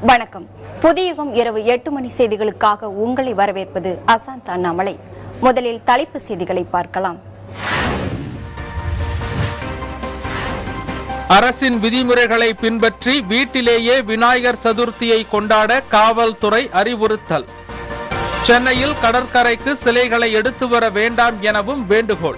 வணக்கம் புதியுகம் இரவு எட்டு மணி செய்திகளுக்காக உங்களை வரவேற்பது அசாந்த் அண்ணாமலை முதலில் தலைப்பு செய்திகளை பார்க்கலாம் அரசின் விதிமுறைகளை பின்பற்றி வீட்டிலேயே விநாயகர் சதுர்த்தியை கொண்டாட காவல்துறை அறிவுறுத்தல் சென்னையில் கடற்கரைக்கு சிலைகளை எடுத்து வர வேண்டாம் எனவும் வேண்டுகோள்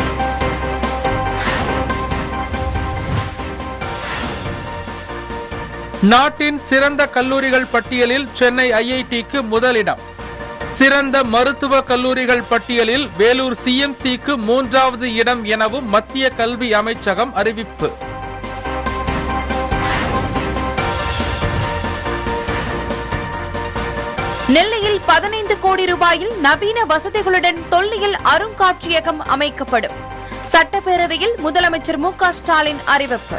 நாட்டின் சிறந்த கல்லூரிகள் பட்டியலில் சென்னை ஐஐடிக்கு முதலிடம் சிறந்த மருத்துவ கல்லூரிகள் பட்டியலில் வேலூர் சிஎம்சிக்கு மூன்றாவது இடம் எனவும் மத்திய கல்வி அமைச்சகம் அறிவிப்பு நெல்லையில் பதினைந்து கோடி ரூபாயில் நவீன வசதிகளுடன் தொல்லியல் அருங்காட்சியகம் அமைக்கப்படும் சட்டப்பேரவையில் முதலமைச்சர் மு க ஸ்டாலின் அறிவிப்பு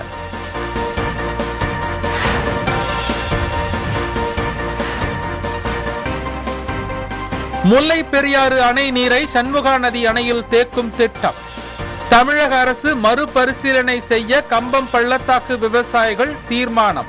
முல்லை பெரியாறு அணை நீரை சண்முகா நதி அணையில் தேக்கும் திட்டம் தமிழக அரசு மறுபரிசீலனை செய்ய கம்பம் பள்ளத்தாக்கு விவசாயிகள் தீர்மானம்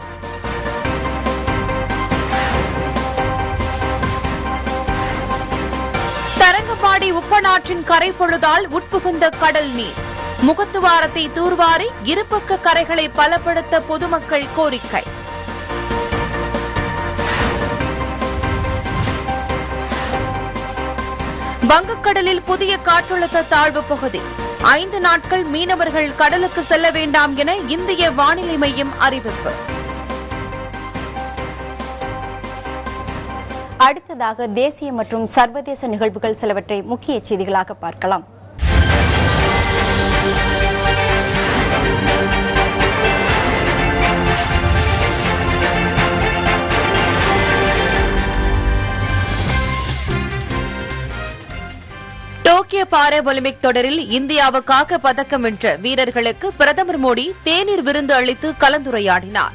தரங்கம்பாடி உப்பனாற்றின் கரை பொழுதால் உட்புகுந்த கடல் நீர் முகத்துவாரத்தை தூர்வாரி இருபக்க கரைகளை பலப்படுத்த பொதுமக்கள் கோரிக்கை வங்கக்கடலில் புதிய காற்றழுத்த தாழ்வு பகுதி ஐந்து நாட்கள் மீனவர்கள் கடலுக்கு செல்ல வேண்டாம் என இந்திய வானிலை மையம் அறிவிப்பு அடுத்ததாக தேசிய மற்றும் சர்வதேச நிகழ்வுகள் சிலவற்றை முக்கிய செய்திகளாக பார்க்கலாம் டோக்கியோ பாரா ஒலிம்பிக் தொடரில் இந்தியாவுக்காக பதக்கம் வென்ற வீரர்களுக்கு பிரதமர் மோடி தேநீர் விருந்து அளித்து கலந்துரையாடினார்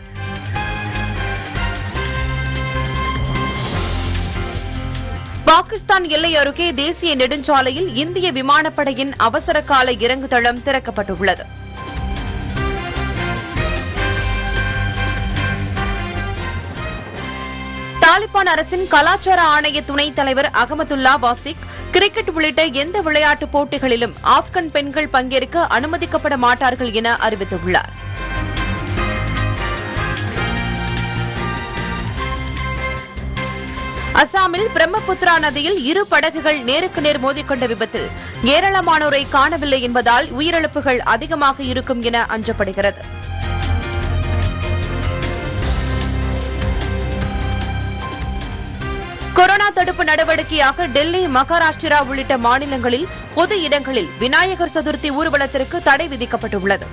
பாகிஸ்தான் எல்லை அருகே தேசிய நெடுஞ்சாலையில் இந்திய விமானப்படையின் அவசர கால இறங்குதளம் திறக்கப்பட்டுள்ளது தாலிபான் அரசின் கலாச்சார ஆணைய துணைத் தலைவர் அகமதுல்லா வாசிக் கிரிக்கெட் உள்ளிட்ட எந்த விளையாட்டுப் போட்டிகளிலும் ஆப்கன் பெண்கள் பங்கேற்க அனுமதிக்கப்பட மாட்டார்கள் என அறிவித்துள்ளார் அசாமில் பிரம்மபுத்திரா நதியில் இரு படகுகள் நேருக்கு நேர் மோதிக்கொண்ட விபத்தில் ஏராளமானோரை காணவில்லை என்பதால் உயிரிழப்புகள் அதிகமாக இருக்கும் என அஞ்சப்படுகிறது கொரோனா தடுப்பு நடவடிக்கையாக டெல்லி மகாராஷ்டிரா உள்ளிட்ட மாநிலங்களில் பொது இடங்களில் விநாயகர் சதுர்த்தி ஊர்வலத்திற்கு தடை விதிக்கப்பட்டுள்ளது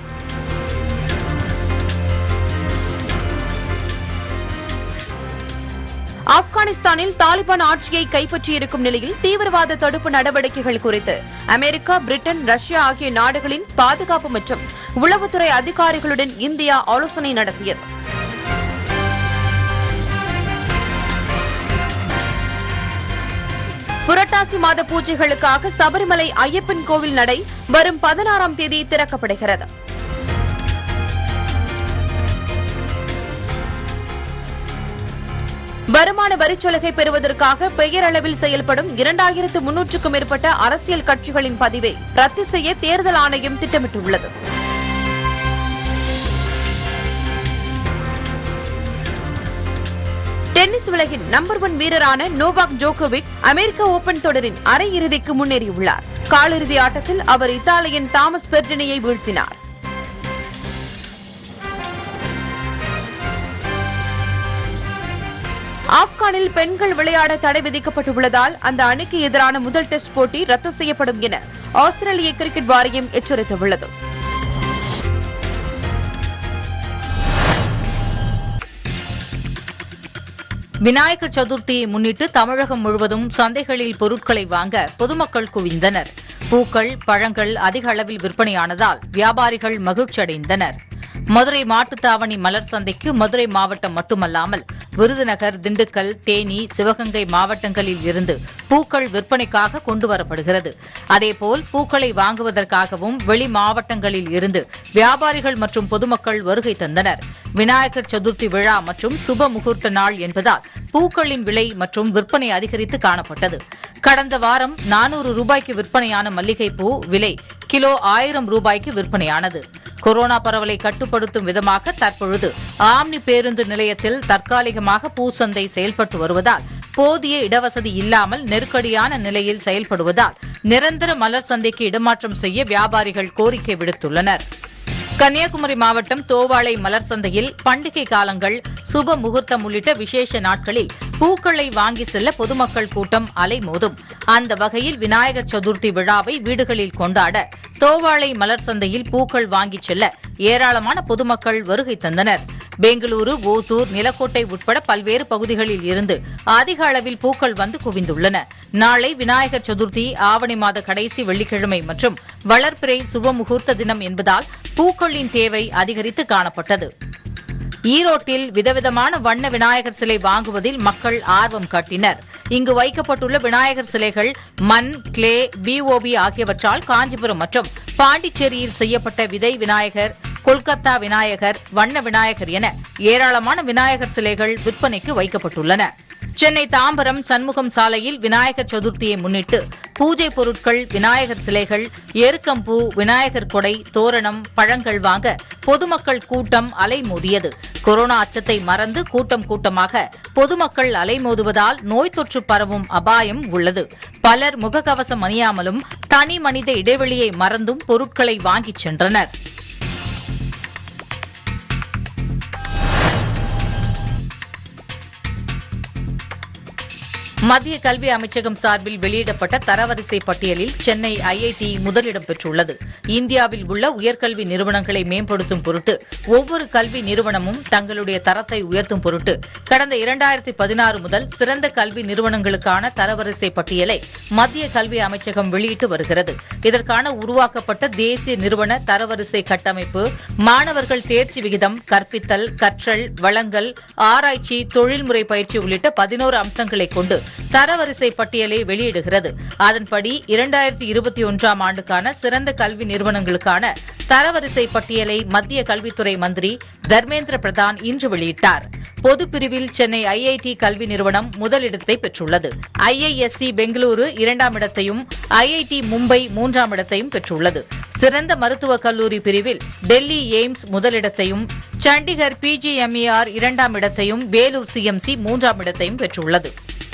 ஆப்கானிஸ்தானில் தாலிபான் ஆட்சியை கைப்பற்றியிருக்கும் நிலையில் தீவிரவாத தடுப்பு நடவடிக்கைகள் குறித்து அமெரிக்கா பிரிட்டன் ரஷ்யா ஆகிய நாடுகளின் பாதுகாப்பு மற்றும் உளவுத்துறை அதிகாரிகளுடன் இந்தியா ஆலோசனை நடத்தியது புரட்டாசி மாத பூஜைகளுக்காக சபரிமலை ஐயப்பன் கோவில் நடை வரும் பதினாறாம் தேதி திறக்கப்படுகிறது வருமான வரிச்சலுகை பெறுவதற்காக பெயரளவில் செயல்படும் இரண்டாயிரத்து முன்னூற்றுக்கும் மேற்பட்ட அரசியல் கட்சிகளின் பதிவை ரத்து செய்ய தேர்தல் ஆணையம் திட்டமிட்டுள்ளது டென்னிஸ் உலகின் நம்பர் ஒன் வீரரான நோவாக் ஜோகோவிக் அமெரிக்க ஓபன் தொடரின் அரையிறுதிக்கு முன்னேறியுள்ளார் காலிறுதி ஆட்டத்தில் அவர் இத்தாலியன் தாமஸ் பெர்டினியை வீழ்த்தினார் ஆப்கானில் பெண்கள் விளையாட தடை விதிக்கப்பட்டுள்ளதால் அந்த அணிக்கு எதிரான முதல் டெஸ்ட் போட்டி ரத்து செய்யப்படும் என ஆஸ்திரேலிய கிரிக்கெட் வாரியம் எச்சரித்துள்ளது விநாயகர் சதுர்த்தியை முன்னிட்டு தமிழகம் முழுவதும் சந்தைகளில் பொருட்களை வாங்க பொதுமக்கள் குவிந்தனர் பூக்கள் பழங்கள் அதிக அளவில் விற்பனையானதால் வியாபாரிகள் மகிழ்ச்சியடைந்தனர் மதுரை மாட்டுத்தாவணி மலர் சந்தைக்கு மதுரை மாவட்டம் மட்டுமல்லாமல் விருதுநகர் திண்டுக்கல் தேனி சிவகங்கை மாவட்டங்களில் இருந்து பூக்கள் விற்பனைக்காக கொண்டுவரப்படுகிறது அதேபோல் பூக்களை வாங்குவதற்காகவும் வெளி மாவட்டங்களில் இருந்து வியாபாரிகள் மற்றும் பொதுமக்கள் வருகை தந்தனர் விநாயகர் சதுர்த்தி விழா மற்றும் சுப முகூர்த்த நாள் என்பதால் பூக்களின் விலை மற்றும் விற்பனை அதிகரித்து காணப்பட்டது கடந்த வாரம் நானூறு ரூபாய்க்கு விற்பனையான மல்லிகைப்பூ விலை கிலோ ஆயிரம் ரூபாய்க்கு விற்பனையானது கொரோனா பரவலை கட்டுப்படுத்தும் விதமாக தற்பொழுது ஆம்னி பேருந்து நிலையத்தில் தற்காலிகமாக பூசந்தை செயல்பட்டு வருவதால் போதிய இடவசதி இல்லாமல் நெருக்கடியான நிலையில் செயல்படுவதால் நிரந்தர மலர் சந்தைக்கு இடமாற்றம் செய்ய வியாபாரிகள் கோரிக்கை விடுத்துள்ளனர் கன்னியாகுமரி மாவட்டம் தோவாளை மலர் சந்தையில் பண்டிகை காலங்கள் சுப முகூர்த்தம் உள்ளிட்ட விசேஷ நாட்களில் பூக்களை வாங்கி செல்ல பொதுமக்கள் கூட்டம் அலைமோதும் அந்த வகையில் விநாயகர் சதுர்த்தி விழாவை வீடுகளில் கொண்டாட தோவாளை மலர் சந்தையில் பூக்கள் வாங்கிச் செல்ல ஏராளமான பொதுமக்கள் வருகை தந்தனர் பெங்களூரு ஓசூர் நிலக்கோட்டை உட்பட பல்வேறு பகுதிகளில் இருந்து அதிக அளவில் பூக்கள் வந்து குவிந்துள்ளன நாளை விநாயகர் சதுர்த்தி ஆவணி மாத கடைசி வெள்ளிக்கிழமை மற்றும் வளர்பிறை சுப முகூர்த்த தினம் என்பதால் பூக்களின் தேவை அதிகரித்து காணப்பட்டது ஈரோட்டில் விதவிதமான வண்ண விநாயகர் சிலை வாங்குவதில் மக்கள் ஆர்வம் காட்டினர் இங்கு வைக்கப்பட்டுள்ள விநாயகர் சிலைகள் மண் கிளே பிஓபி ஆகியவற்றால் காஞ்சிபுரம் மற்றும் பாண்டிச்சேரியில் செய்யப்பட்ட விதை விநாயகர் கொல்கத்தா விநாயகர் வண்ண விநாயகர் என ஏராளமான விநாயகர் சிலைகள் விற்பனைக்கு வைக்கப்பட்டுள்ளன சென்னை தாம்பரம் சண்முகம் சாலையில் விநாயகர் சதுர்த்தியை முன்னிட்டு பூஜை பொருட்கள் விநாயகர் சிலைகள் எருக்கம்பூ விநாயகர் கொடை தோரணம் பழங்கள் வாங்க பொதுமக்கள் கூட்டம் அலைமோதியது கொரோனா அச்சத்தை மறந்து கூட்டம் கூட்டமாக பொதுமக்கள் அலைமோதுவதால் நோய் தொற்று பரவும் அபாயம் உள்ளது பலர் முகக்கவசம் அணியாமலும் தனி மனித இடைவெளியை மறந்தும் பொருட்களை வாங்கிச் சென்றனர் மத்திய கல்வி அமைச்சகம் சார்பில் வெளியிடப்பட்ட தரவரிசை பட்டியலில் சென்னை ஐஐடி முதலிடம் பெற்றுள்ளது இந்தியாவில் உள்ள உயர்கல்வி நிறுவனங்களை மேம்படுத்தும் பொருட்டு ஒவ்வொரு கல்வி நிறுவனமும் தங்களுடைய தரத்தை உயர்த்தும் பொருட்டு கடந்த இரண்டாயிரத்தி பதினாறு முதல் சிறந்த கல்வி நிறுவனங்களுக்கான தரவரிசை பட்டியலை மத்திய கல்வி அமைச்சகம் வெளியிட்டு வருகிறது இதற்கான உருவாக்கப்பட்ட தேசிய நிறுவன தரவரிசை கட்டமைப்பு மாணவர்கள் தேர்ச்சி விகிதம் கற்பித்தல் கற்றல் வளங்கள் ஆராய்ச்சி தொழில்முறை பயிற்சி உள்ளிட்ட பதினோரு அம்சங்களை கொண்டு தரவரிசை பட்டியலை வெளியிடுகிறது அதன்படி இரண்டாயிரத்தி இருபத்தி ஒன்றாம் ஆண்டுக்கான சிறந்த கல்வி நிறுவனங்களுக்கான தரவரிசை பட்டியலை மத்திய கல்வித்துறை மந்திரி தர்மேந்திர பிரதான் இன்று வெளியிட்டார் பொது பிரிவில் சென்னை ஐஐடி கல்வி நிறுவனம் முதலிடத்தை பெற்றுள்ளது ஐஐஎஸ்சி பெங்களூரு இரண்டாம் இடத்தையும் ஐஐடி மும்பை மூன்றாம் இடத்தையும் பெற்றுள்ளது சிறந்த மருத்துவக் கல்லூரி பிரிவில் டெல்லி எய்ம்ஸ் முதலிடத்தையும் சண்டிகர் பிஜிஎம்இஆர் இரண்டாம் இடத்தையும் வேலூர் சிஎம்சி மூன்றாம் இடத்தையும் பெற்றுள்ளது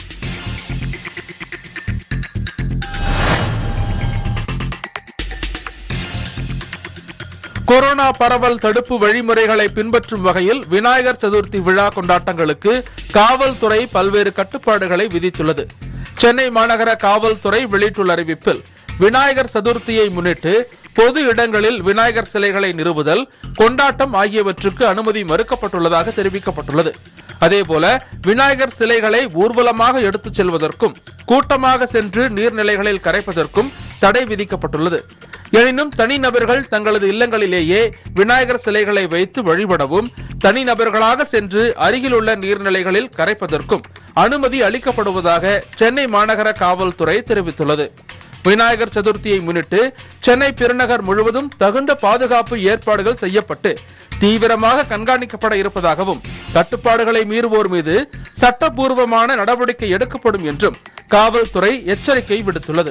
கொரோனா பரவல் தடுப்பு வழிமுறைகளை பின்பற்றும் வகையில் விநாயகர் சதுர்த்தி விழா கொண்டாட்டங்களுக்கு காவல்துறை பல்வேறு கட்டுப்பாடுகளை விதித்துள்ளது சென்னை மாநகர காவல்துறை வெளியிட்டுள்ள அறிவிப்பில் விநாயகர் சதுர்த்தியை முன்னிட்டு பொது இடங்களில் விநாயகர் சிலைகளை நிறுவுதல் கொண்டாட்டம் ஆகியவற்றுக்கு அனுமதி மறுக்கப்பட்டுள்ளதாக தெரிவிக்கப்பட்டுள்ளது அதேபோல விநாயகர் சிலைகளை ஊர்வலமாக எடுத்துச் செல்வதற்கும் கூட்டமாக சென்று நீர்நிலைகளில் கரைப்பதற்கும் தடை விதிக்கப்பட்டுள்ளது எனினும் தனிநபர்கள் தங்களது இல்லங்களிலேயே விநாயகர் சிலைகளை வைத்து வழிபடவும் தனிநபர்களாக சென்று அருகிலுள்ள நீர்நிலைகளில் கரைப்பதற்கும் அனுமதி அளிக்கப்படுவதாக சென்னை மாநகர காவல்துறை தெரிவித்துள்ளது விநாயகர் சதுர்த்தியை முன்னிட்டு சென்னை பெருநகர் முழுவதும் தகுந்த பாதுகாப்பு ஏற்பாடுகள் செய்யப்பட்டு தீவிரமாக கண்காணிக்கப்பட இருப்பதாகவும் கட்டுப்பாடுகளை மீறுவோர் மீது சட்டப்பூர்வமான நடவடிக்கை எடுக்கப்படும் என்றும் காவல்துறை எச்சரிக்கை விடுத்துள்ளது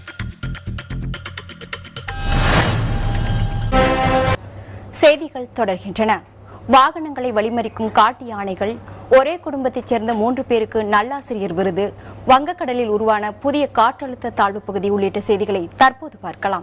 செய்திகள் தொடர்கின்றன வாகனங்களை வழிமறிக்கும் காட்டு யானைகள் ஒரே குடும்பத்தைச் சேர்ந்த மூன்று பேருக்கு நல்லாசிரியர் விருது வங்கக்கடலில் உருவான புதிய காற்றழுத்த தாழ்வு பகுதி உள்ளிட்ட செய்திகளை தற்போது பார்க்கலாம்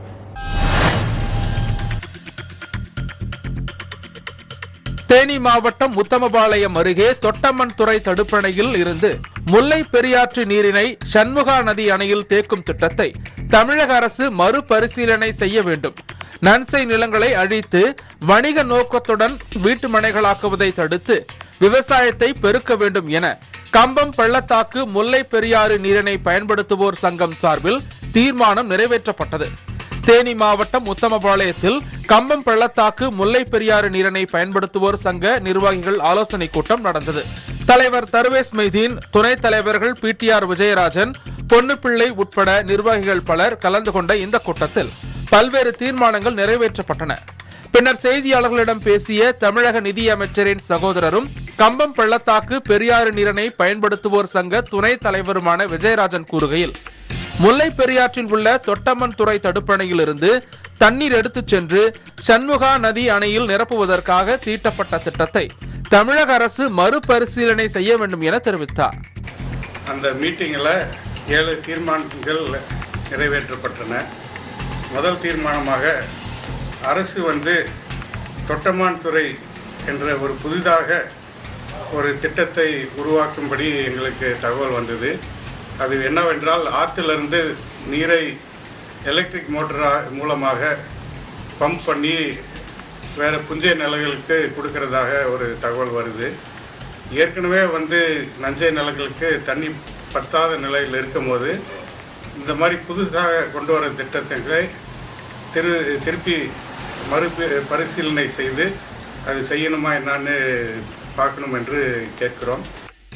தேனி மாவட்டம் உத்தமபாளையம் அருகே தொட்டம்மன் துறை தடுப்பணையில் இருந்து முல்லை பெரியாற்று நீரினை சண்முகா நதி அணையில் தேக்கும் திட்டத்தை தமிழக அரசு மறுபரிசீலனை செய்ய வேண்டும் நன்சை நிலங்களை அழித்து வணிக நோக்கத்துடன் வீட்டு மனைகளாக்குவதை தடுத்து விவசாயத்தை பெருக்க வேண்டும் என கம்பம் பள்ளத்தாக்கு முல்லை பெரியாறு நீரினை பயன்படுத்துவோர் சங்கம் சார்பில் தீர்மானம் நிறைவேற்றப்பட்டது தேனி மாவட்டம் உத்தமபாளையத்தில் கம்பம் பள்ளத்தாக்கு முல்லை பெரியாறு நீரினை பயன்படுத்துவோர் சங்க நிர்வாகிகள் ஆலோசனை கூட்டம் நடந்தது தலைவர் தர்வேஸ் மைதீன் துணைத் தலைவர்கள் பிடிஆர் விஜயராஜன் பொன்னுப்பிள்ளை உட்பட நிர்வாகிகள் பலர் கலந்து கொண்ட இந்த கூட்டத்தில் பல்வேறு தீர்மானங்கள் நிறைவேற்றப்பட்டன பின்னர் செய்தியாளர்களிடம் பேசிய தமிழக நிதியமைச்சரின் சகோதரரும் கம்பம் பள்ளத்தாக்கு பெரியாறு நீரினை பயன்படுத்துவோர் சங்க துணைத் தலைவருமான விஜயராஜன் கூறுகையில் முல்லை பெரியாற்றில் உள்ள தொட்டம்மன் துறை தடுப்பணையில் இருந்து தண்ணீர் எடுத்துச் சென்று சண்முகா நதி அணையில் நிரப்புவதற்காக தீட்டப்பட்ட திட்டத்தை தமிழக அரசு மறுபரிசீலனை செய்ய வேண்டும் என தெரிவித்தார் அந்த மீட்டிங்கில் ஏழு தீர்மானங்கள் நிறைவேற்றப்பட்டன முதல் தீர்மானமாக அரசு வந்து தொட்டமான் துறை என்ற ஒரு புதிதாக ஒரு திட்டத்தை உருவாக்கும்படி எங்களுக்கு தகவல் வந்தது அது என்னவென்றால் ஆற்றிலிருந்து நீரை எலக்ட்ரிக் மோட்டார் மூலமாக பம்ப் பண்ணி வேற புஞ்சை நிலங்களுக்கு கொடுக்கறதாக ஒரு தகவல் வருது ஏற்கனவே வந்து நஞ்சை நிலங்களுக்கு தண்ணி பத்தாத நிலையில் இருக்கும்போது இந்த மாதிரி புதுசாக கொண்டு வர திட்டத்தை திரு திருப்பி மறு பரிசீலனை செய்து அது செய்யணுமா என்னன்னு பார்க்கணும் என்று கேட்கிறோம்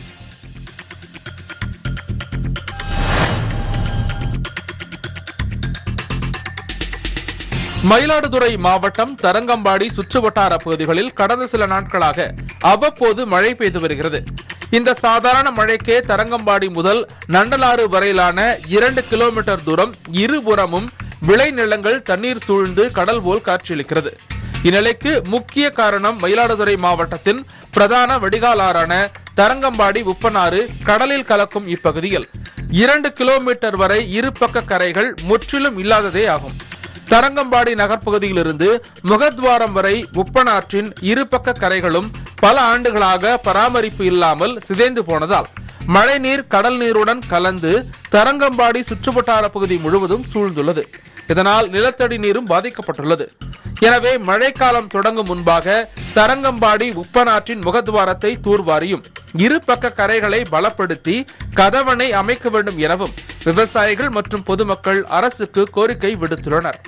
மயிலாடுதுறை மாவட்டம் தரங்கம்பாடி சுற்றுவட்டார பகுதிகளில் கடந்த சில நாட்களாக அவ்வப்போது மழை பெய்து வருகிறது இந்த சாதாரண மழைக்கே தரங்கம்பாடி முதல் நண்டலாறு வரையிலான இரண்டு கிலோமீட்டர் தூரம் இருபுறமும் விளைநிலங்கள் தண்ணீர் சூழ்ந்து கடல் போல் காட்சியளிக்கிறது இந்நிலைக்கு முக்கிய காரணம் மயிலாடுதுறை மாவட்டத்தின் பிரதான வடிகால் ஆறான தரங்கம்பாடி உப்பனாறு கடலில் கலக்கும் இப்பகுதியில் இரண்டு கிலோமீட்டர் வரை இருபக்க கரைகள் முற்றிலும் இல்லாததே ஆகும் தரங்கம்பாடி நகர்ப்பகுதியிலிருந்து முகத்வாரம் வரை உப்பனாற்றின் இருபக்க கரைகளும் பல ஆண்டுகளாக பராமரிப்பு இல்லாமல் சிதைந்து போனதால் மழைநீர் கடல் நீருடன் கலந்து தரங்கம்பாடி சுற்றுவட்டார பகுதி முழுவதும் சூழ்ந்துள்ளது இதனால் நிலத்தடி நீரும் பாதிக்கப்பட்டுள்ளது எனவே மழைக்காலம் தொடங்கும் முன்பாக தரங்கம்பாடி உப்பனாற்றின் முகத்வாரத்தை தூர்வாரியும் இரு பக்க கரைகளை பலப்படுத்தி கதவணை அமைக்க வேண்டும் எனவும் விவசாயிகள் மற்றும் பொதுமக்கள் அரசுக்கு கோரிக்கை விடுத்துள்ளனர்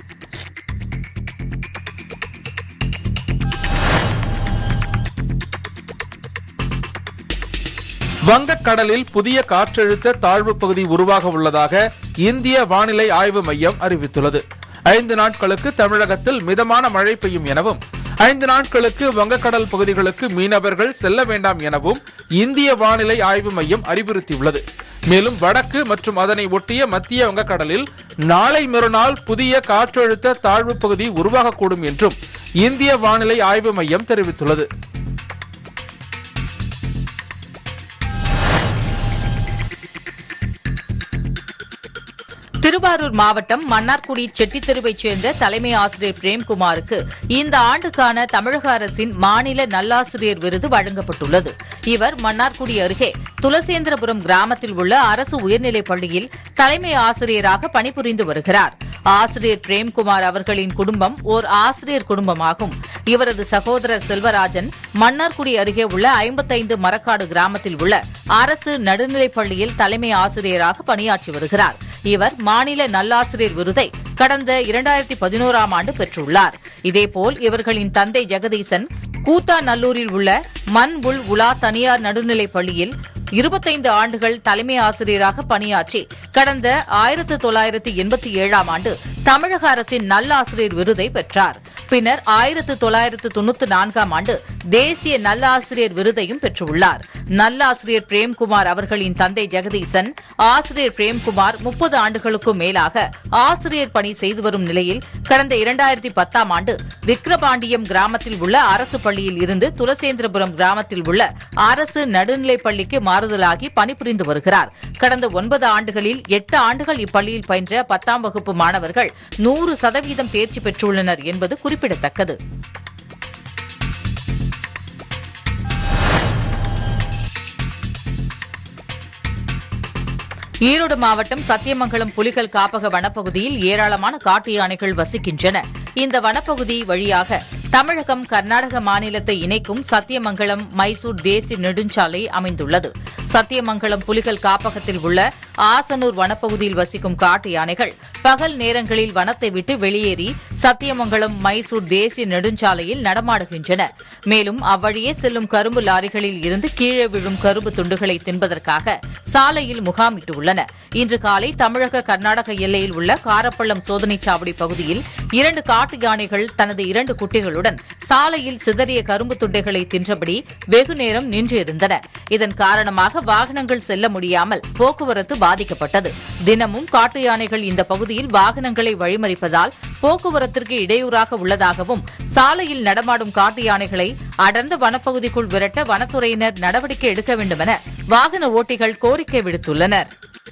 வங்கக்கடலில் புதிய காற்றழுத்த தாழ்வு பகுதி உருவாக உள்ளதாக இந்திய வானிலை ஆய்வு மையம் அறிவித்துள்ளது ஐந்து நாட்களுக்கு தமிழகத்தில் மிதமான மழை பெய்யும் எனவும் ஐந்து நாட்களுக்கு வங்கக்கடல் பகுதிகளுக்கு மீனவர்கள் செல்ல வேண்டாம் எனவும் இந்திய வானிலை ஆய்வு மையம் அறிவுறுத்தியுள்ளது மேலும் வடக்கு மற்றும் அதனை ஒட்டிய மத்திய வங்கக்கடலில் நாளை மறுநாள் புதிய காற்றழுத்த தாழ்வு பகுதி உருவாகக்கூடும் என்றும் இந்திய வானிலை ஆய்வு மையம் தெரிவித்துள்ளது திருவாரூர் மாவட்டம் மன்னார்குடி செட்டித்தெருவைச் சேர்ந்த தலைமை ஆசிரியர் பிரேம்குமாருக்கு இந்த ஆண்டுக்கான தமிழக அரசின் மாநில நல்லாசிரியர் விருது வழங்கப்பட்டுள்ளது இவர் மன்னார்குடி அருகே துலசேந்திரபுரம் கிராமத்தில் உள்ள அரசு உயர்நிலைப் பள்ளியில் தலைமை ஆசிரியராக பணிபுரிந்து வருகிறார் ஆசிரியர் பிரேம்குமார் அவர்களின் குடும்பம் ஓர் ஆசிரியர் குடும்பமாகும் இவரது சகோதரர் செல்வராஜன் மன்னார்குடி அருகே உள்ள ஐம்பத்தைந்து மரக்காடு கிராமத்தில் உள்ள அரசு நடுநிலைப் பள்ளியில் தலைமை ஆசிரியராக பணியாற்றி வருகிறார் இவர் மாநில நல்லாசிரியர் விருதை கடந்த இரண்டாயிரத்தி பதினோராம் ஆண்டு பெற்றுள்ளார் இதேபோல் இவர்களின் தந்தை ஜெகதீசன் கூத்தாநல்லூரில் உள்ள மண் உள் உலா தனியார் நடுநிலைப் பள்ளியில் இருபத்தைந்து ஆண்டுகள் தலைமை ஆசிரியராக பணியாற்றி கடந்த ஆயிரத்து தொள்ளாயிரத்து எண்பத்தி ஏழாம் ஆண்டு தமிழக அரசின் நல்லாசிரியர் விருதை பெற்றார் பின்னர் ஆயிரத்து தொள்ளாயிரத்து தொண்ணூத்தி நான்காம் ஆண்டு தேசிய நல்லாசிரியர் விருதையும் பெற்றுள்ளார் நல்லாசிரியர் பிரேம்குமார் அவர்களின் தந்தை ஜெகதீசன் ஆசிரியர் பிரேம்குமார் முப்பது ஆண்டுகளுக்கும் மேலாக ஆசிரியர் பணி செய்து வரும் நிலையில் கடந்த இரண்டாயிரத்தி பத்தாம் ஆண்டு விக்கிரபாண்டியம் கிராமத்தில் உள்ள அரசு பள்ளியில் இருந்து துலசேந்திரபுரம் கிராமத்தில் உள்ள அரசு நடுநிலைப் பள்ளிக்கு மாறுதலாகி பணிபுரிந்து வருகிறார் கடந்த ஒன்பது ஆண்டுகளில் எட்டு ஆண்டுகள் இப்பள்ளியில் பயின்ற பத்தாம் வகுப்பு மாணவர்கள் நூறு சதவீதம் தேர்ச்சி பெற்றுள்ளனர் என்பது குறிப்பிடத்தக்கது ஈரோடு மாவட்டம் சத்தியமங்கலம் புலிகள் காப்பக வனப்பகுதியில் ஏராளமான காட்டு யானைகள் வசிக்கின்றன இந்த வனப்பகுதி வழியாக தமிழகம் கர்நாடக மாநிலத்தை இணைக்கும் சத்தியமங்கலம் மைசூர் தேசிய நெடுஞ்சாலை அமைந்துள்ளது சத்தியமங்கலம் புலிகள் காப்பகத்தில் உள்ள ஆசனூர் வனப்பகுதியில் வசிக்கும் காட்டு யானைகள் பகல் நேரங்களில் வனத்தை விட்டு வெளியேறி சத்தியமங்கலம் மைசூர் தேசிய நெடுஞ்சாலையில் நடமாடுகின்றன மேலும் அவ்வழியே செல்லும் கரும்பு லாரிகளில் இருந்து கீழே விழும் கரும்பு துண்டுகளை தின்பதற்காக சாலையில் முகாமிட்டுள்ளன இன்று காலை தமிழக கர்நாடக எல்லையில் உள்ள காரப்பள்ளம் சோதனைச் சாவடி பகுதியில் இரண்டு காட்டு யானைகள் தனது இரண்டு குட்டிகளுடன் சாலையில் சிதறிய கரும்பு துண்டைகளை தின்றபடி வெகு நேரம் நின்று இருந்தன இதன் காரணமாக வாகனங்கள் செல்ல முடியாமல் போக்குவரத்து பாதிக்கப்பட்டது தினமும் காட்டு யானைகள் இந்த பகுதியில் வாகனங்களை வழிமறிப்பதால் போக்குவரத்திற்கு இடையூறாக உள்ளதாகவும் சாலையில் நடமாடும் காட்டு யானைகளை அடர்ந்த வனப்பகுதிக்குள் விரட்ட வனத்துறையினர் நடவடிக்கை எடுக்க வேண்டுமென வாகன ஓட்டிகள் கோரிக்கை விடுத்துள்ளனர்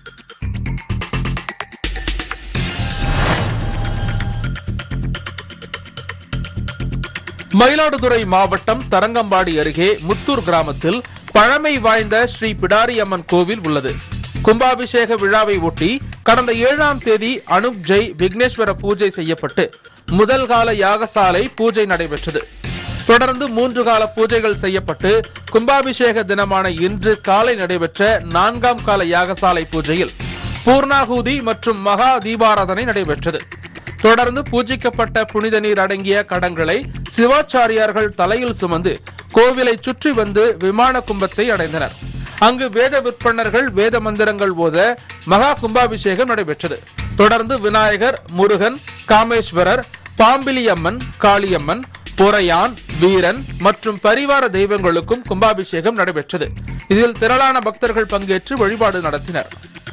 மயிலாடுதுறை மாவட்டம் தரங்கம்பாடி அருகே முத்தூர் கிராமத்தில் பழமை வாய்ந்த ஸ்ரீ பிடாரி அம்மன் கோவில் உள்ளது கும்பாபிஷேக விழாவை ஒட்டி கடந்த ஏழாம் தேதி அனுப் ஜெய் விக்னேஸ்வர பூஜை செய்யப்பட்டு முதல் கால யாகசாலை பூஜை நடைபெற்றது தொடர்ந்து மூன்று கால பூஜைகள் செய்யப்பட்டு கும்பாபிஷேக தினமான இன்று காலை நடைபெற்ற நான்காம் கால யாகசாலை பூஜையில் பூர்ணாகூதி மற்றும் மகா தீபாராதனை நடைபெற்றது தொடர்ந்து பூஜிக்கப்பட்ட புனித நீர் அடங்கிய கடங்களை சிவாச்சாரியார்கள் தலையில் சுமந்து கோவிலை சுற்றி வந்து விமான கும்பத்தை அடைந்தனர் அங்கு வேத விற்பனர்கள் வேத மந்திரங்கள் ஓத மகா கும்பாபிஷேகம் நடைபெற்றது தொடர்ந்து விநாயகர் முருகன் காமேஸ்வரர் பாம்பிலியம்மன் காளியம்மன் பொறையான் வீரன் மற்றும் பரிவார தெய்வங்களுக்கும் கும்பாபிஷேகம் நடைபெற்றது இதில் திரளான பக்தர்கள் பங்கேற்று வழிபாடு நடத்தினர்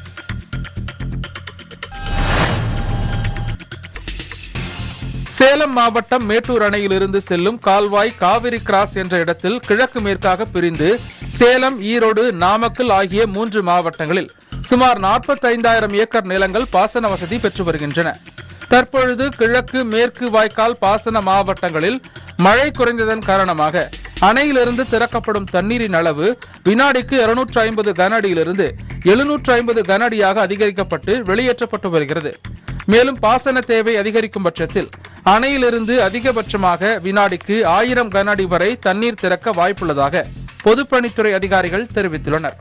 சேலம் மாவட்டம் மேட்டூர் அணையிலிருந்து செல்லும் கால்வாய் காவிரி கிராஸ் என்ற இடத்தில் கிழக்கு மேற்காக பிரிந்து சேலம் ஈரோடு நாமக்கல் ஆகிய மூன்று மாவட்டங்களில் சுமார் 45000 ஏக்கர் நிலங்கள் பாசன வசதி பெற்று வருகின்றன தற்பொழுது கிழக்கு மேற்கு வாய்க்கால் பாசன மாவட்டங்களில் மழை குறைந்ததன் காரணமாக அணையிலிருந்து திறக்கப்படும் தண்ணீரின் அளவு வினாடிக்கு 250 ஐம்பது கன அடியிலிருந்து 750 ஐம்பது கன அடியாக அதிகரிக்கப்பட்டு வெளியேற்றப்பட்டு வருகிறது மேலும் பாசன தேவை அதிகரிக்கும் பட்சத்தில் அணையிலிருந்து அதிகபட்சமாக வினாடிக்கு ஆயிரம் கன அடி வரை தண்ணீர் திறக்க வாய்ப்புள்ளதாக பொதுப்பணித்துறை அதிகாரிகள் தெரிவித்துள்ளனர்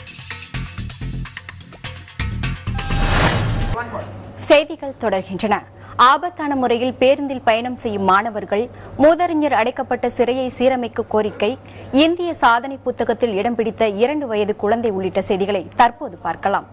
செய்திகள் தொடர்கின்றன ஆபத்தான முறையில் பேருந்தில் பயணம் செய்யும் மாணவர்கள் மூதறிஞர் அடைக்கப்பட்ட சிறையை சீரமைக்க கோரிக்கை இந்திய சாதனை புத்தகத்தில் இடம் பிடித்த இரண்டு வயது குழந்தை உள்ளிட்ட செய்திகளை தற்போது பார்க்கலாம்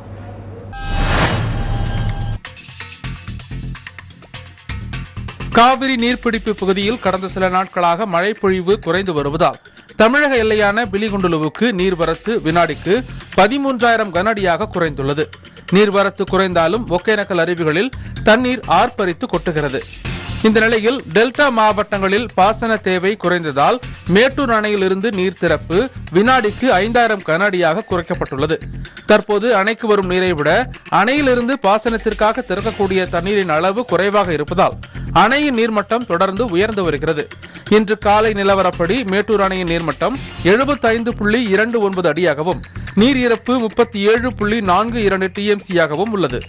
காவிரி நீர்பிடிப்பு பகுதியில் கடந்த சில நாட்களாக மழை பொழிவு குறைந்து வருவதால் தமிழக எல்லையான பிலிகுண்டுலுவுக்கு நீர்வரத்து வினாடிக்கு பதிமூன்றாயிரம் கன அடியாக குறைந்துள்ளது நீர்வரத்து குறைந்தாலும் ஒகேனக்கல் அருவிகளில் தண்ணீர் ஆர்ப்பரித்து கொட்டுகிறது இந்த நிலையில் டெல்டா மாவட்டங்களில் பாசன தேவை குறைந்ததால் மேட்டூர் அணையிலிருந்து நீர் திறப்பு வினாடிக்கு ஐந்தாயிரம் கன அடியாக குறைக்கப்பட்டுள்ளது தற்போது அணைக்கு வரும் நீரை விட அணையிலிருந்து பாசனத்திற்காக திறக்கக்கூடிய தண்ணீரின் அளவு குறைவாக இருப்பதால் அணையின் நீர்மட்டம் தொடர்ந்து உயர்ந்து வருகிறது இன்று காலை நிலவரப்படி மேட்டூர் அணையின் நீர்மட்டம் எழுபத்தைந்து புள்ளி இரண்டு ஒன்பது அடியாகவும் நீர் இருப்பு முப்பத்தி ஏழு புள்ளி நான்கு இரண்டு டிஎம்சியாகவும் உள்ளது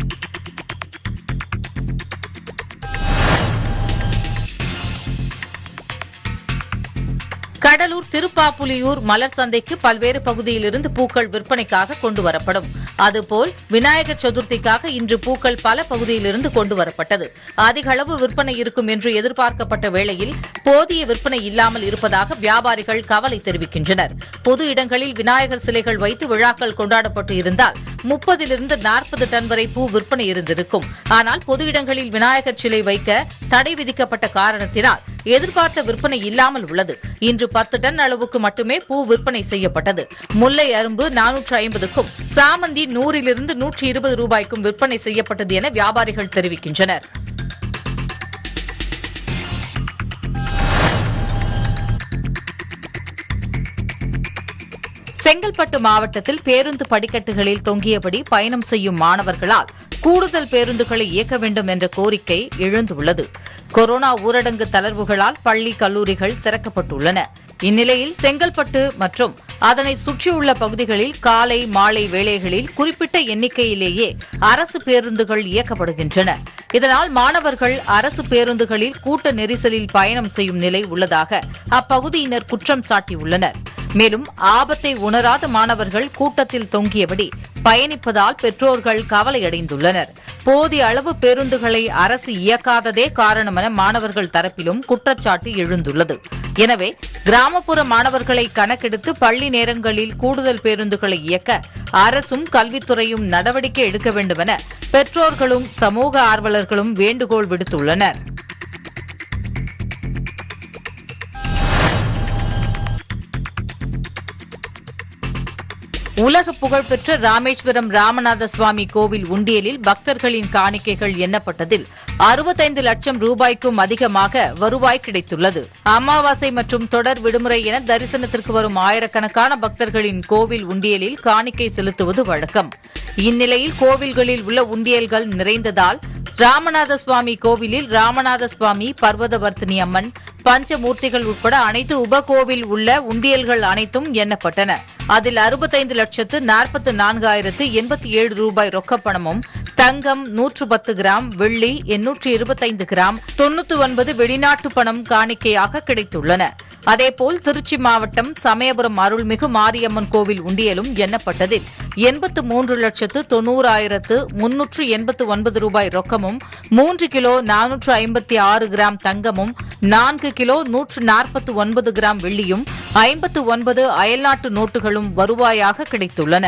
கடலூர் திருப்பாப்புலியூர் மலர் சந்தைக்கு பல்வேறு பகுதியிலிருந்து பூக்கள் விற்பனைக்காக கொண்டு வரப்படும் அதுபோல் விநாயகர் சதுர்த்திக்காக இன்று பூக்கள் பல பகுதியிலிருந்து கொண்டு வரப்பட்டது அதிக அளவு விற்பனை இருக்கும் என்று எதிர்பார்க்கப்பட்ட வேளையில் போதிய விற்பனை இல்லாமல் இருப்பதாக வியாபாரிகள் கவலை தெரிவிக்கின்றனர் பொது இடங்களில் விநாயகர் சிலைகள் வைத்து விழாக்கள் கொண்டாடப்பட்டு இருந்தால் முப்பதிலிருந்து நாற்பது டன் வரை பூ விற்பனை இருந்திருக்கும் ஆனால் பொது இடங்களில் விநாயகர் சிலை வைக்க தடை விதிக்கப்பட்ட காரணத்தினால் எதிர்பார்த்த விற்பனை இல்லாமல் உள்ளது இன்று பத்து டன் அளவுக்கு மட்டுமே பூ விற்பனை செய்யப்பட்டது முல்லை அரும்பு நானூற்று ஐம்பதுக்கும் சாமந்தி நூறிலிருந்து நூற்றி இருபது ரூபாய்க்கும் விற்பனை செய்யப்பட்டது என வியாபாரிகள் தெரிவிக்கின்றனர் செங்கல்பட்டு மாவட்டத்தில் பேருந்து படிக்கட்டுகளில் தொங்கியபடி பயணம் செய்யும் மாணவர்களால் கூடுதல் பேருந்துகளை இயக்க வேண்டும் என்ற கோரிக்கை எழுந்துள்ளது கொரோனா ஊரடங்கு தளர்வுகளால் பள்ளி கல்லூரிகள் திறக்கப்பட்டுள்ளன இந்நிலையில் செங்கல்பட்டு மற்றும் அதனை சுற்றியுள்ள பகுதிகளில் காலை மாலை வேளைகளில் குறிப்பிட்ட எண்ணிக்கையிலேயே அரசு பேருந்துகள் இயக்கப்படுகின்றன இதனால் மாணவர்கள் அரசு பேருந்துகளில் கூட்ட நெரிசலில் பயணம் செய்யும் நிலை உள்ளதாக அப்பகுதியினர் குற்றம் சாட்டியுள்ளனர் மேலும் ஆபத்தை உணராத மாணவர்கள் கூட்டத்தில் தொங்கியபடி பயணிப்பதால் பெற்றோர்கள் கவலையடைந்துள்ளனர் போதிய அளவு பேருந்துகளை அரசு இயக்காததே காரணம் என மாணவர்கள் தரப்பிலும் குற்றச்சாட்டு எழுந்துள்ளது எனவே கிராமப்புற மாணவர்களை கணக்கெடுத்து பள்ளி நேரங்களில் கூடுதல் பேருந்துகளை இயக்க அரசும் கல்வித்துறையும் நடவடிக்கை எடுக்க வேண்டும் என பெற்றோர்களும் சமூக ஆர்வலர்களும் வேண்டுகோள் விடுத்துள்ளனர் உலக புகழ்பெற்ற ராமேஸ்வரம் ராமநாத சுவாமி கோவில் உண்டியலில் பக்தர்களின் காணிக்கைகள் எண்ணப்பட்டதில் அறுபத்தைந்து லட்சம் ரூபாய்க்கும் அதிகமாக வருவாய் கிடைத்துள்ளது அமாவாசை மற்றும் தொடர் விடுமுறை என தரிசனத்திற்கு வரும் ஆயிரக்கணக்கான பக்தர்களின் கோவில் உண்டியலில் காணிக்கை செலுத்துவது வழக்கம் இந்நிலையில் கோவில்களில் உள்ள உண்டியல்கள் நிறைந்ததால் ராமநாத சுவாமி கோவிலில் ராமநாத சுவாமி பர்வதவர்த்தினி அம்மன் பஞ்சமூர்த்திகள் உட்பட அனைத்து உபகோவில் உள்ள உண்டியல்கள் அனைத்தும் எண்ணப்பட்டன அதில் அறுபத்தைந்து லட்சத்து நாற்பத்து நான்காயிரத்து எண்பத்தி ஏழு ரூபாய் ரொக்கப்பணமும் தங்கம் நூற்று பத்து கிராம் வெள்ளி எண்ணூற்று இருபத்தைந்து கிராம் தொன்னூத்தி ஒன்பது வெளிநாட்டு பணம் காணிக்கையாக கிடைத்துள்ளன அதேபோல் திருச்சி மாவட்டம் சமயபுரம் அருள்மிகு மாரியம்மன் கோவில் உண்டியலும் எண்ணப்பட்டதில் எண்பத்து மூன்று லட்சத்து தொன்னூறாயிரத்து முன்னூற்று எண்பத்து ஒன்பது ரூபாய் ரொக்கமும் மூன்று கிலோ நானூற்று ஐம்பத்தி ஆறு கிராம் தங்கமும் நான்கு கிலோ நூற்று நாற்பத்து ஒன்பது கிராம் வெள்ளியும் ஐம்பத்து ஒன்பது அயல்நாட்டு நோட்டுகளும் வருவாயாக கிடைத்துள்ளன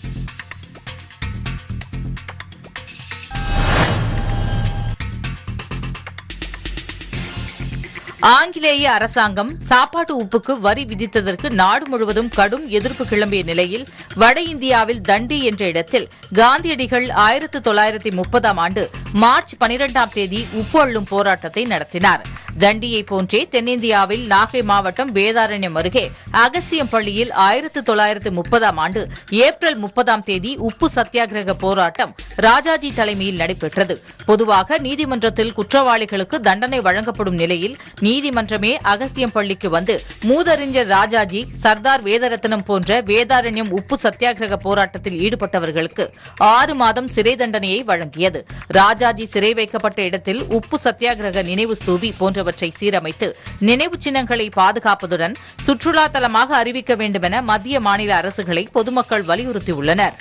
ஆங்கிலேய அரசாங்கம் சாப்பாட்டு உப்புக்கு வரி விதித்ததற்கு நாடு முழுவதும் கடும் எதிர்ப்பு கிளம்பிய நிலையில் வட இந்தியாவில் தண்டி என்ற இடத்தில் காந்தியடிகள் ஆயிரத்து தொள்ளாயிரத்தி முப்பதாம் ஆண்டு மார்ச் பனிரெண்டாம் தேதி உப்பு அள்ளும் போராட்டத்தை நடத்தினார் தண்டியை போன்றே தென்னிந்தியாவில் நாகை மாவட்டம் வேதாரண்யம் அருகே அகஸ்தியம் பள்ளியில் ஆயிரத்து தொள்ளாயிரத்து முப்பதாம் ஆண்டு ஏப்ரல் முப்பதாம் தேதி உப்பு சத்தியாகிரக போராட்டம் ராஜாஜி தலைமையில் நடைபெற்றது பொதுவாக நீதிமன்றத்தில் குற்றவாளிகளுக்கு தண்டனை வழங்கப்படும் நிலையில் நீதிமன்றமே அகஸ்தியம் பள்ளிக்கு வந்து மூதறிஞர் ராஜாஜி சர்தார் வேதரத்னம் போன்ற வேதாரண்யம் உப்பு சத்தியாகிரக போராட்டத்தில் ஈடுபட்டவர்களுக்கு ஆறு மாதம் சிறை தண்டனையை வழங்கியது ராஜாஜி சிறை வைக்கப்பட்ட இடத்தில் உப்பு சத்தியாகிரக நினைவு ஸ்தூபி போன்றவற்றை சீரமைத்து நினைவு சின்னங்களை பாதுகாப்பதுடன் சுற்றுலா தலமாக அறிவிக்க வேண்டும் என மத்திய மாநில அரசுகளை பொதுமக்கள் வலியுறுத்தியுள்ளனர்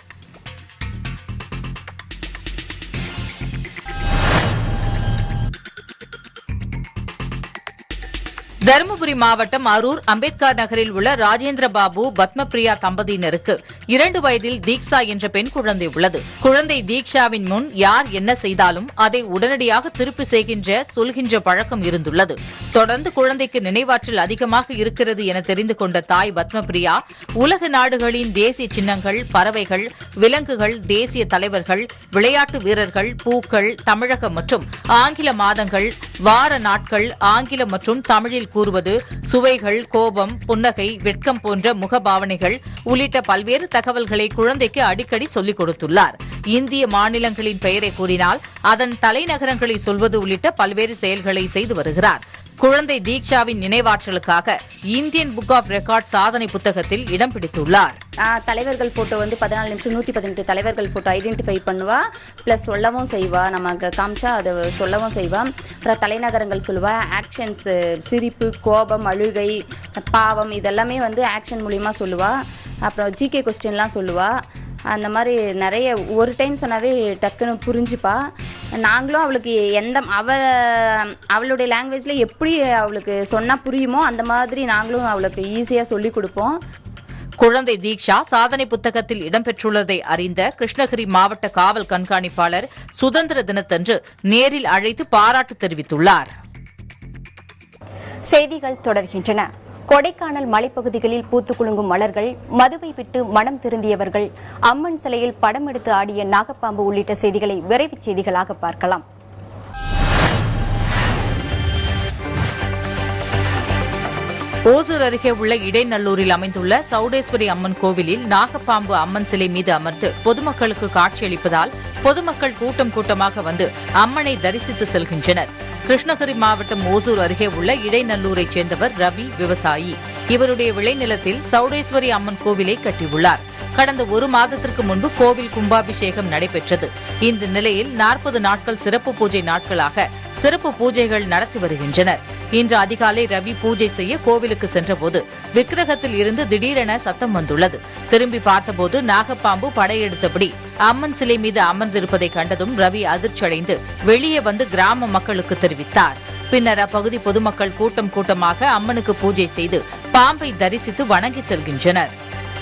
தருமபுரி மாவட்டம் அரூர் அம்பேத்கர் நகரில் உள்ள ராஜேந்திர பாபு பத்மபிரியா தம்பதியினருக்கு இரண்டு வயதில் தீக்ஷா என்ற பெண் குழந்தை உள்ளது குழந்தை தீக்ஷாவின் முன் யார் என்ன செய்தாலும் அதை உடனடியாக திருப்பி செய்கின்ற சொல்கின்ற பழக்கம் இருந்துள்ளது தொடர்ந்து குழந்தைக்கு நினைவாற்றல் அதிகமாக இருக்கிறது என தெரிந்து கொண்ட தாய் பத்மபிரியா உலக நாடுகளின் தேசிய சின்னங்கள் பறவைகள் விலங்குகள் தேசிய தலைவர்கள் விளையாட்டு வீரர்கள் பூக்கள் தமிழகம் மற்றும் ஆங்கில மாதங்கள் வார நாட்கள் ஆங்கிலம் மற்றும் தமிழில் கூறுவது சுவைகள் கோபம் புன்னகை வெட்கம் போன்ற முகபாவனைகள் உள்ளிட்ட பல்வேறு தகவல்களை குழந்தைக்கு அடிக்கடி சொல்லிக் கொடுத்துள்ளார் இந்திய மாநிலங்களின் பெயரை கூறினால் அதன் தலைநகரங்களை சொல்வது உள்ளிட்ட பல்வேறு செயல்களை செய்து வருகிறார் குழந்தை தீக்ஷாவின் நினைவாற்றலுக்காக இந்தியன் புக் ஆஃப் ரெக்கார்ட் சாதனை புத்தகத்தில் இடம் பிடித்துள்ளார் ஆஹ் தலைவர்கள் ஃபோட்டோ வந்து பதினாலு நிமிஷம் நூற்றி பதினெட்டு தலைவர்கள் ஃபோட்டோ ஐடென்டிஃபை பண்ணுவா ப்ளஸ் சொல்லவும் செய்வா நமக்கு காமிச்சா அதை சொல்லவும் செய்வா அப்புறம் தலைநகரங்கள் சொல்லுவா ஆக்ஷன்ஸ் சிரிப்பு கோபம் அழுகை பாவம் இதெல்லாமே வந்து ஆக்ஷன் மூலியமாக சொல்லுவா அப்புறம் ஜிகே கொஸ்டின்லாம் சொல்லுவா அந்த மாதிரி நிறைய ஒரு டைம் சொன்னாவே டக்குன்னு புரிஞ்சுப்பா நாங்களும் அவளுக்கு எந்த அவ அவளுடைய லாங்குவேஜில் எப்படி அவளுக்கு சொன்னால் புரியுமோ அந்த மாதிரி நாங்களும் அவளுக்கு ஈஸியாக சொல்லி கொடுப்போம் குழந்தை தீக்ஷா சாதனை புத்தகத்தில் இடம்பெற்றுள்ளதை அறிந்த கிருஷ்ணகிரி மாவட்ட காவல் கண்காணிப்பாளர் சுதந்திர தினத்தன்று நேரில் அழைத்து பாராட்டு தெரிவித்துள்ளார் செய்திகள் தொடர்கின்றன கொடைக்கானல் மலைப்பகுதிகளில் பூத்து குலுங்கும் மலர்கள் மதுவை விட்டு மனம் திருந்தியவர்கள் அம்மன் சிலையில் படம் எடுத்து ஆடிய நாகப்பாம்பு உள்ளிட்ட செய்திகளை விரைவுச் செய்திகளாக பார்க்கலாம் ஓசூர் அருகே உள்ள இடைநல்லூரில் அமைந்துள்ள சௌடேஸ்வரி அம்மன் கோவிலில் நாகப்பாம்பு அம்மன் சிலை மீது அமர்ந்து பொதுமக்களுக்கு காட்சியளிப்பதால் பொதுமக்கள் கூட்டம் கூட்டமாக வந்து அம்மனை தரிசித்து செல்கின்றனர் கிருஷ்ணகிரி மாவட்டம் ஓசூர் அருகே உள்ள இடைநல்லூரைச் சேர்ந்தவர் ரவி விவசாயி இவருடைய விளைநிலத்தில் சௌடேஸ்வரி அம்மன் கோவிலை கட்டியுள்ளார் கடந்த ஒரு மாதத்திற்கு முன்பு கோவில் கும்பாபிஷேகம் நடைபெற்றது இந்த நிலையில் நாற்பது நாட்கள் சிறப்பு பூஜை நாட்களாக சிறப்பு பூஜைகள் நடத்தி வருகின்றனர் இன்று அதிகாலை ரவி பூஜை செய்ய கோவிலுக்கு சென்றபோது விக்கிரகத்தில் இருந்து திடீரென சத்தம் வந்துள்ளது திரும்பி பார்த்தபோது நாகப்பாம்பு படையெடுத்தபடி அம்மன் சிலை மீது அமர்ந்திருப்பதை கண்டதும் ரவி அதிர்ச்சியடைந்து வெளியே வந்து கிராம மக்களுக்கு தெரிவித்தார் பின்னர் அப்பகுதி பொதுமக்கள் கூட்டம் கூட்டமாக அம்மனுக்கு பூஜை செய்து பாம்பை தரிசித்து வணங்கி செல்கின்றனர்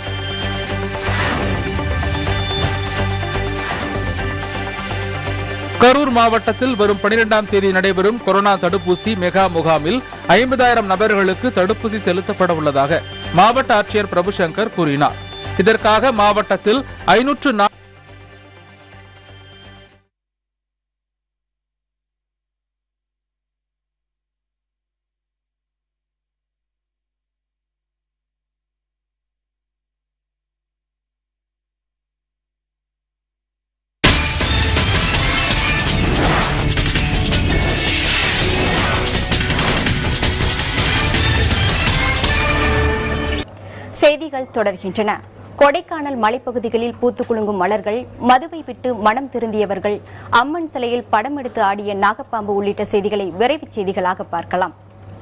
கரூர் மாவட்டத்தில் வரும் பனிரெண்டாம் தேதி நடைபெறும் கொரோனா தடுப்பூசி மெகா முகாமில் ஐம்பதாயிரம் நபர்களுக்கு தடுப்பூசி செலுத்தப்பட உள்ளதாக மாவட்ட ஆட்சியர் பிரபுசங்கர் கூறினார் இதற்காக மாவட்டத்தில் ஐநூற்று செய்திகள் தொடர்கின்றன கொடைக்கானல் மலைப்பகுதிகளில் பூத்து குலுங்கும் மலர்கள் மதுவை விட்டு மனம் திருந்தியவர்கள் அம்மன் சிலையில் படம் எடுத்து ஆடிய நாகப்பாம்பு உள்ளிட்ட செய்திகளை விரைவுச் செய்திகளாக பார்க்கலாம்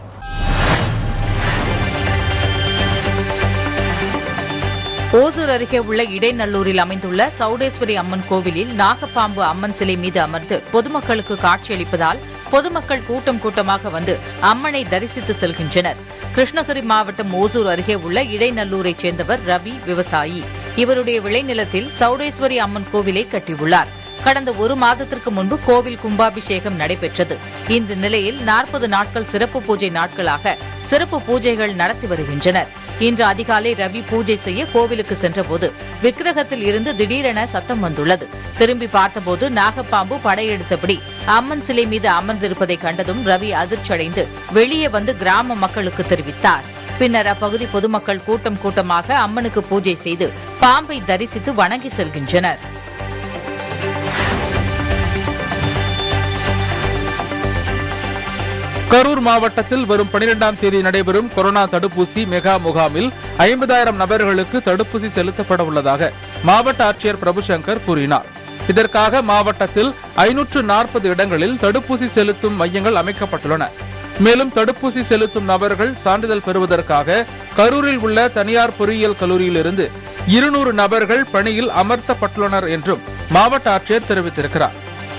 ஓசூர் அருகே உள்ள இடைநல்லூரில் அமைந்துள்ள சௌடேஸ்வரி அம்மன் கோவிலில் நாகப்பாம்பு அம்மன் சிலை மீது அமர்ந்து பொதுமக்களுக்கு காட்சியளிப்பதால் பொதுமக்கள் கூட்டம் கூட்டமாக வந்து அம்மனை தரிசித்து செல்கின்றனர் கிருஷ்ணகிரி மாவட்டம் ஓசூர் அருகே உள்ள இடைநல்லூரைச் சேர்ந்தவர் ரவி விவசாயி இவருடைய விளைநிலத்தில் சௌடேஸ்வரி அம்மன் கோவிலை கட்டியுள்ளார் கடந்த ஒரு மாதத்திற்கு முன்பு கோவில் கும்பாபிஷேகம் நடைபெற்றது இந்த நிலையில் நாற்பது நாட்கள் சிறப்பு பூஜை நாட்களாக சிறப்பு பூஜைகள் நடத்தி வருகின்றனர் இன்று அதிகாலை ரவி பூஜை செய்ய கோவிலுக்கு சென்றபோது விக்கிரகத்தில் இருந்து திடீரென சத்தம் வந்துள்ளது திரும்பி பார்த்தபோது நாகப்பாம்பு படையெடுத்தபடி அம்மன் சிலை மீது அமர்ந்திருப்பதை கண்டதும் ரவி அதிர்ச்சியடைந்து வெளியே வந்து கிராம மக்களுக்கு தெரிவித்தார் பின்னர் அப்பகுதி பொதுமக்கள் கூட்டம் கூட்டமாக அம்மனுக்கு பூஜை செய்து பாம்பை தரிசித்து வணங்கி செல்கின்றனர் கரூர் மாவட்டத்தில் வரும் பனிரெண்டாம் தேதி நடைபெறும் கொரோனா தடுப்பூசி மெகா முகாமில் ஐம்பதாயிரம் நபர்களுக்கு தடுப்பூசி செலுத்தப்பட உள்ளதாக மாவட்ட ஆட்சியர் பிரபுசங்கர் கூறினார் இதற்காக மாவட்டத்தில் ஐநூற்று நாற்பது இடங்களில் தடுப்பூசி செலுத்தும் மையங்கள் அமைக்கப்பட்டுள்ளன மேலும் தடுப்பூசி செலுத்தும் நபர்கள் சான்றிதழ் பெறுவதற்காக கரூரில் உள்ள தனியார் பொறியியல் கல்லூரியிலிருந்து இருநூறு நபர்கள் பணியில் அமர்த்தப்பட்டுள்ளனர் என்றும் மாவட்ட ஆட்சியர் தெரிவித்திருக்கிறார்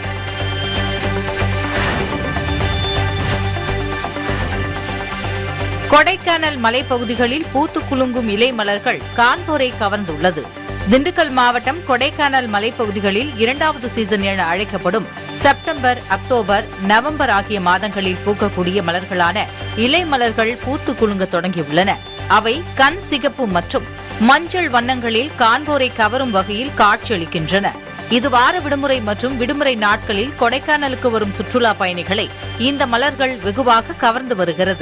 கொடைக்கானல் மலைப்பகுதிகளில் பூத்து குலுங்கும் இலை மலர்கள் காண்போரை கவர்ந்துள்ளது திண்டுக்கல் மாவட்டம் கொடைக்கானல் மலைப்பகுதிகளில் இரண்டாவது சீசன் என அழைக்கப்படும் செப்டம்பர் அக்டோபர் நவம்பர் ஆகிய மாதங்களில் பூக்கக்கூடிய மலர்களான இலை மலர்கள் பூத்து குலுங்க தொடங்கியுள்ளன அவை கண் சிகப்பு மற்றும் மஞ்சள் வண்ணங்களில் காண்போரை கவரும் வகையில் காட்சியளிக்கின்றன இது வார விடுமுறை மற்றும் விடுமுறை நாட்களில் கொடைக்கானலுக்கு வரும் சுற்றுலா பயணிகளை இந்த மலர்கள் வெகுவாக கவர்ந்து வருகிறது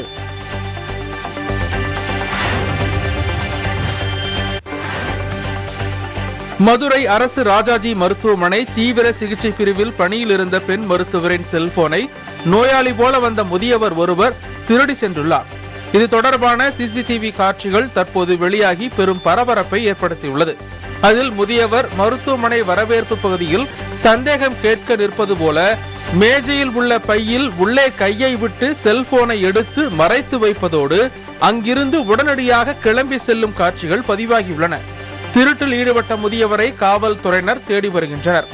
மதுரை அரசு ராஜாஜி மருத்துவமனை தீவிர சிகிச்சை பிரிவில் பணியில் இருந்த பெண் மருத்துவரின் செல்போனை நோயாளி போல வந்த முதியவர் ஒருவர் திருடி சென்றுள்ளார் இது தொடர்பான சிசிடிவி காட்சிகள் தற்போது வெளியாகி பெரும் பரபரப்பை ஏற்படுத்தியுள்ளது அதில் முதியவர் மருத்துவமனை வரவேற்பு பகுதியில் சந்தேகம் கேட்க நிற்பது போல மேஜையில் உள்ள பையில் உள்ளே கையை விட்டு செல்போனை எடுத்து மறைத்து வைப்பதோடு அங்கிருந்து உடனடியாக கிளம்பி செல்லும் காட்சிகள் பதிவாகியுள்ளன திருட்டில் ஈடுபட்ட முதியவரை காவல்துறையினர் தேடி வருகின்றனர்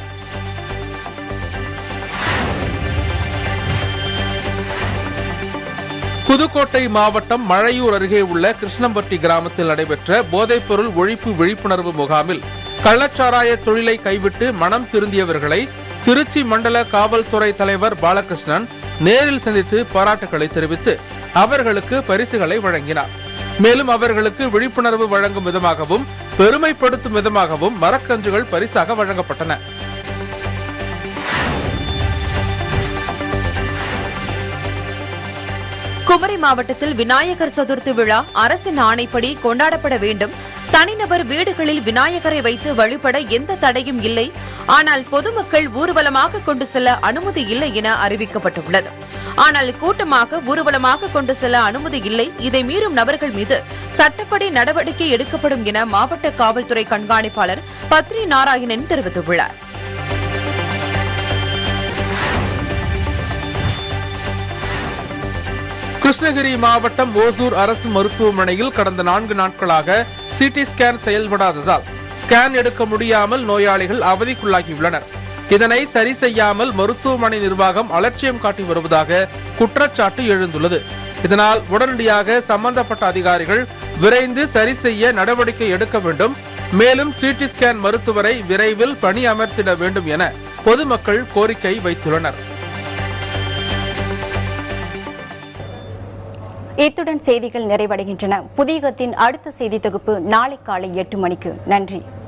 புதுக்கோட்டை மாவட்டம் மழையூர் அருகே உள்ள கிருஷ்ணம்பட்டி கிராமத்தில் நடைபெற்ற போதைப்பொருள் ஒழிப்பு விழிப்புணர்வு முகாமில் கள்ளச்சாராய தொழிலை கைவிட்டு மனம் திருந்தியவர்களை திருச்சி மண்டல காவல்துறை தலைவர் பாலகிருஷ்ணன் நேரில் சந்தித்து பாராட்டுகளை தெரிவித்து அவர்களுக்கு பரிசுகளை வழங்கினார் மேலும் அவர்களுக்கு விழிப்புணர்வு வழங்கும் விதமாகவும் பெருமைப்படுத்தும் விதமாகவும் மரக்கன்றுகள் பரிசாக வழங்கப்பட்டன குமரி மாவட்டத்தில் விநாயகர் சதுர்த்தி விழா அரசின் ஆணைப்படி கொண்டாடப்பட வேண்டும் தனிநபர் வீடுகளில் விநாயகரை வைத்து வழிபட எந்த தடையும் இல்லை ஆனால் பொதுமக்கள் ஊர்வலமாக கொண்டு செல்ல அனுமதி இல்லை என அறிவிக்கப்பட்டுள்ளது ஆனால் கூட்டமாக ஊர்வலமாக கொண்டு செல்ல அனுமதி இல்லை இதை மீறும் நபர்கள் மீது சட்டப்படி நடவடிக்கை எடுக்கப்படும் என மாவட்ட காவல்துறை கண்காணிப்பாளர் பத்ரி நாராயணன் தெரிவித்துள்ளார் கிருஷ்ணகிரி மாவட்டம் ஓசூர் அரசு மருத்துவமனையில் கடந்த நான்கு நாட்களாக சிடி ஸ்கேன் செயல்படாததால் ஸ்கேன் எடுக்க முடியாமல் நோயாளிகள் அவதிக்குள்ளாகியுள்ளனர் இதனை சரி செய்யாமல் மருத்துவமனை நிர்வாகம் அலட்சியம் காட்டி வருவதாக குற்றச்சாட்டு எழுந்துள்ளது இதனால் உடனடியாக சம்பந்தப்பட்ட அதிகாரிகள் விரைந்து சரி செய்ய நடவடிக்கை எடுக்க வேண்டும் மேலும் சிடி ஸ்கேன் மருத்துவரை விரைவில் பணி அமர்த்திட வேண்டும் என பொதுமக்கள் கோரிக்கை வைத்துள்ளனர் இத்துடன் செய்திகள் நிறைவடைகின்றன புதியகத்தின் அடுத்த செய்தி தொகுப்பு நாளை காலை எட்டு மணிக்கு நன்றி